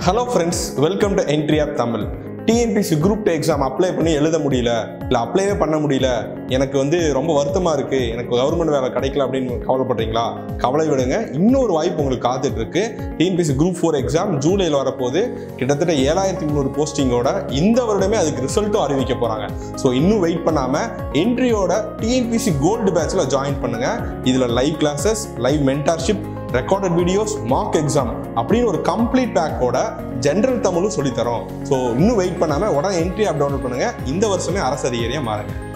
hello friends welcome to Entri app Tamil TNPSC group two exam apply பண்ணி எழுத முடியல இல்லை அப்ளைவே பண்ண முடியல எனக்கு வந்து ரொம்ப வருத்தமாக இருக்குது எனக்கு கவர்மெண்ட் வேலை கிடைக்கல அப்படின்னு கவலைப்படுறீங்களா கவலை விடுங்க இன்னொரு வாய்ப்பு உங்களுக்கு காத்துட்டு இருக்கு டிஎன்பிசி குரூப் ஃபோர் எக்ஸாம் ஜூலையில் வரப்போகுது கிட்டத்தட்ட ஏழாயிரத்தி முந்நூறு போஸ்டிங்கோட இந்த வருடமே அதுக்கு ரிசல்ட்டும் அறிவிக்க போகிறாங்க ஸோ இன்னும் வெயிட் பண்ணாமல் என்ட்ரியோட டிஎன்பிசி கோல்டு பேட்சில் ஜாயின் பண்ணுங்க இதில் live classes live mentorship recorded videos mock exam அப்படின்னு ஒரு கம்ப்ளீட் பேக்கோட ஜென்ரல் தமிழும் சொல்லித்தரோம் ஸோ இன்னும் வெயிட் பண்ணாமல் உடனே என்ட்ரி ஆப் டவுன்லோட் பண்ணுங்க இந்த வருஷமே அரசு அதிகாரியாக மாறுங்க